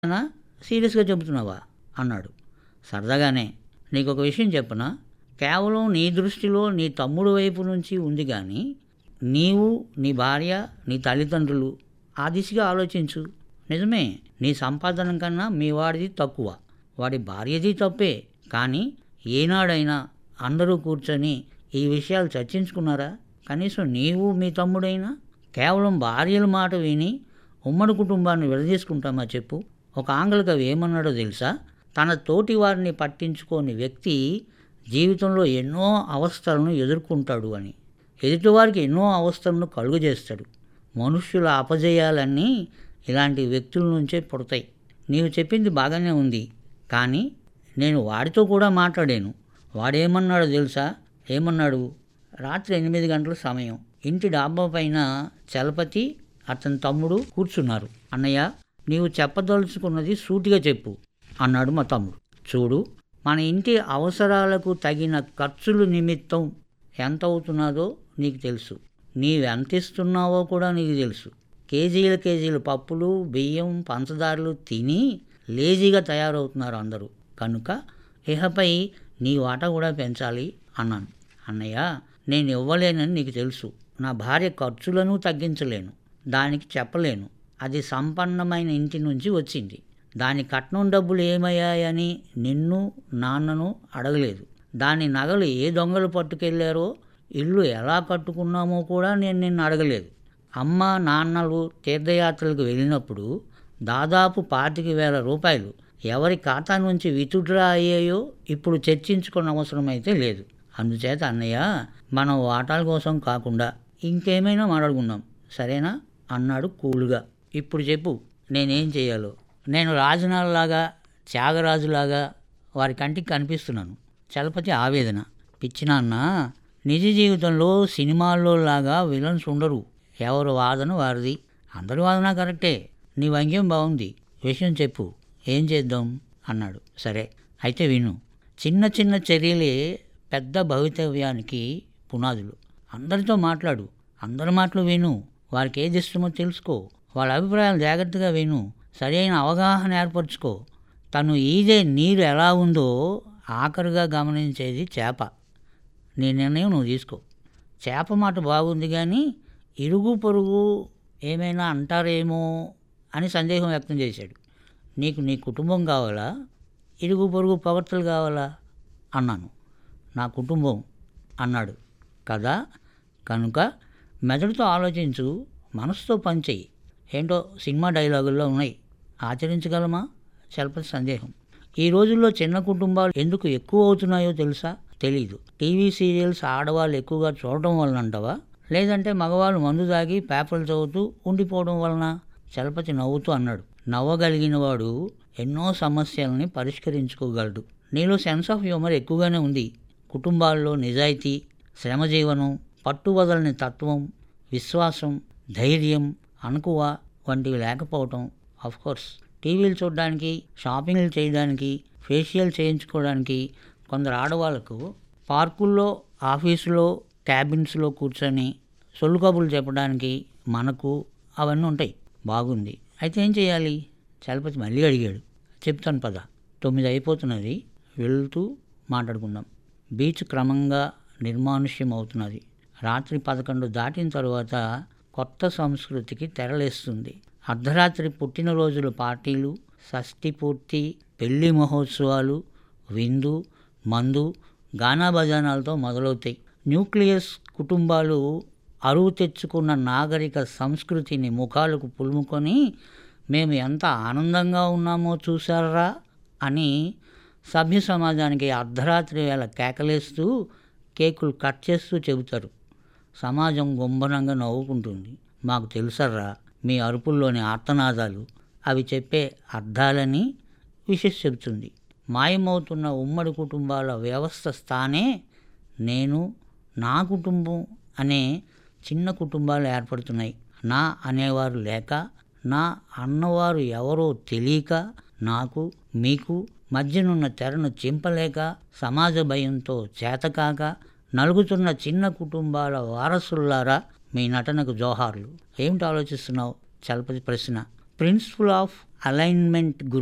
అన్నా సీరియస్గా చెబుతున్నావా అన్నాడు సరదాగానే నీకు ఒక విషయం చెప్పనా కేవలం నీ దృష్టిలో నీ తమ్ముడు వైపు నుంచి ఉంది కానీ నీవు నీ భార్య నీ తల్లిదండ్రులు ఆ దిశగా ఆలోచించు నిజమే నీ సంపాదన కన్నా మీ వాడిది తక్కువ వాడి భార్యది తప్పే కానీ ఏనాడైనా అందరూ కూర్చొని ఈ విషయాలు చర్చించుకున్నారా కనీసం నీవు మీ తమ్ముడైనా కేవలం భార్యల మాట విని ఉమ్మడి కుటుంబాన్ని విడదీసుకుంటామా చెప్పు ఒక ఆంగ్ల కవి ఏమన్నాడో తెలుసా తన తోటి వారిని పట్టించుకోని వ్యక్తి జీవితంలో ఎన్నో అవస్థలను ఎదుర్కొంటాడు అని ఎదుటివారికి ఎన్నో అవస్థలను కలుగు చేస్తాడు మనుష్యుల అపజయాలన్నీ ఇలాంటి వ్యక్తుల నుంచే పుడతాయి నీవు చెప్పింది బాగానే ఉంది కానీ నేను వాడితో కూడా మాట్లాడాను వాడేమన్నాడో తెలుసా ఏమన్నాడు రాత్రి ఎనిమిది గంటల సమయం ఇంటి డాబా పైన చలపతి అతని తమ్ముడు కూర్చున్నారు అన్నయ్య నీవు చెప్పదలుచుకున్నది సూటిగా చెప్పు అన్నాడు మా తమ్ముడు చూడు మన ఇంటి అవసరాలకు తగిన ఖర్చులు నిమిత్తం ఎంత అవుతున్నదో నీకు తెలుసు నీవెంత ఇస్తున్నావో కూడా నీకు తెలుసు కేజీల కేజీల పప్పులు బియ్యం పంచదారలు తిని లేజీగా తయారవుతున్నారు అందరూ కనుక ఇహపై నీ వాటా కూడా పెంచాలి అన్నాను అన్నయ్య నేను ఇవ్వలేనని నీకు తెలుసు నా భార్య ఖర్చులను తగ్గించలేను దానికి చెప్పలేను అది సంపన్నమైన ఇంటి నుంచి వచ్చింది దాని కట్నం డబ్బులు ఏమయ్యాయని నిన్ను నాన్నను అడగలేదు దాని నగలు ఏ దొంగలు పట్టుకెళ్లారో ఇల్లు ఎలా కట్టుకున్నామో కూడా నేను నిన్ను అడగలేదు అమ్మ నాన్నలు తీర్థయాత్రలకు వెళ్ళినప్పుడు దాదాపు పాతిక వేల రూపాయలు ఎవరి ఖాతా నుంచి విత్డ్రా అయ్యాయో ఇప్పుడు చర్చించుకున్న అవసరం అయితే లేదు అందుచేత అన్నయ్య మనం వాటాల కోసం కాకుండా ఇంకేమైనా మాట్లాడుకుందాం సరేనా అన్నాడు కూల్గా ఇప్పుడు చెప్పు నేనేం చేయాలో నేను రాజనాల్లాగా త్యాగరాజులాగా వారి కంటికి కనిపిస్తున్నాను చలపతి ఆవేదన పిచ్చినాన్న నిజ జీవితంలో సినిమాల్లో లాగా విలన్స్ ఉండరు ఎవరు వాదన వారిది అందరి వాదన కరెక్టే నీ వంగ్యం బాగుంది విషయం చెప్పు ఏం చేద్దాం అన్నాడు సరే అయితే విను చిన్న చిన్న చర్యలే పెద్ద భవితవ్యానికి పునాదులు అందరితో మాట్లాడు అందరి మాటలు విను వారికి ఏది ఇష్టమో తెలుసుకో వాళ్ళ అభిప్రాయాలు జాగ్రత్తగా విను సరైన అవగాహన ఏర్పరచుకో తను ఈదే నీరు ఎలా ఉందో ఆఖరుగా గమనించేది చేప నీ నిర్ణయం నువ్వు తీసుకో చేప మాట బాగుంది కానీ ఇరుగు పొరుగు ఏమైనా అంటారేమో అని సందేహం వ్యక్తం చేశాడు నీకు నీ కుటుంబం కావాలా ఇరుగు పొరుగు పొగడ్తలు కావాలా అన్నాను నా కుటుంబం అన్నాడు కదా కనుక మెదడుతో ఆలోచించు మనసుతో పనిచేయి ఏంటో సినిమా డైలాగుల్లో ఉన్నాయి ఆచరించగలమా చలపతి సందేహం ఈ రోజుల్లో చిన్న కుటుంబాలు ఎందుకు ఎక్కువ అవుతున్నాయో తెలుసా తెలీదు టీవీ సీరియల్స్ ఆడవాళ్ళు ఎక్కువగా చూడటం వలన అంటావా లేదంటే మగవాళ్ళు మందు తాగి పేపర్లు చదువుతూ ఉండిపోవడం వలన చలపతి నవ్వుతూ అన్నాడు నవ్వగలిగిన వాడు ఎన్నో సమస్యలని పరిష్కరించుకోగలడు నీలో సెన్స్ ఆఫ్ హ్యూమర్ ఎక్కువగానే ఉంది కుటుంబాల్లో నిజాయితీ శ్రమజీవనం పట్టువదలని తత్వం విశ్వాసం ధైర్యం అనుకువ వంటివి లేకపోవటం కోర్స్ టీవీలు చూడడానికి షాపింగ్లు చేయడానికి ఫేషియల్ చేయించుకోవడానికి కొందరు ఆడవాళ్ళకు పార్కుల్లో ఆఫీసులో క్యాబిన్స్లో కూర్చొని సొల్లు కబుర్లు చెప్పడానికి మనకు అవన్నీ ఉంటాయి బాగుంది అయితే ఏం చేయాలి చలపతి మళ్ళీ అడిగాడు చెప్తాను పద తొమ్మిది అయిపోతున్నది వెళ్తూ మాట్లాడుకుందాం బీచ్ క్రమంగా నిర్మానుష్యం అవుతున్నది రాత్రి పదకొండు దాటిన తరువాత కొత్త సంస్కృతికి తెరలేస్తుంది అర్ధరాత్రి పుట్టినరోజుల పార్టీలు షష్ఠి పూర్తి పెళ్లి మహోత్సవాలు విందు మందు గానా భజానాలతో మొదలవుతాయి న్యూక్లియస్ కుటుంబాలు అరువు తెచ్చుకున్న నాగరిక సంస్కృతిని ముఖాలకు పులుముకొని మేము ఎంత ఆనందంగా ఉన్నామో చూసారా అని సభ్య సమాజానికి అర్ధరాత్రి వేళ కేకలేస్తూ కేకులు కట్ చేస్తూ చెబుతారు సమాజం గుంభనంగా నవ్వుకుంటుంది మాకు తెలుసర్రా మీ అరుపుల్లోని ఆర్తనాదాలు అవి చెప్పే అర్థాలని విశేష చెబుతుంది మాయమవుతున్న ఉమ్మడి కుటుంబాల వ్యవస్థ స్థానే నేను నా కుటుంబం అనే చిన్న కుటుంబాలు ఏర్పడుతున్నాయి నా అనేవారు లేక నా అన్నవారు ఎవరో తెలియక నాకు మీకు మధ్యనున్న తెరను చింపలేక సమాజ భయంతో చేతకాక నలుగుతున్న చిన్న కుటుంబాల వారసుల్లారా మీ నటనకు జోహార్లు ఏమిటి ఆలోచిస్తున్నావు చలపతి ప్రశ్న ప్రిన్సిపల్ ఆఫ్ అలైన్మెంట్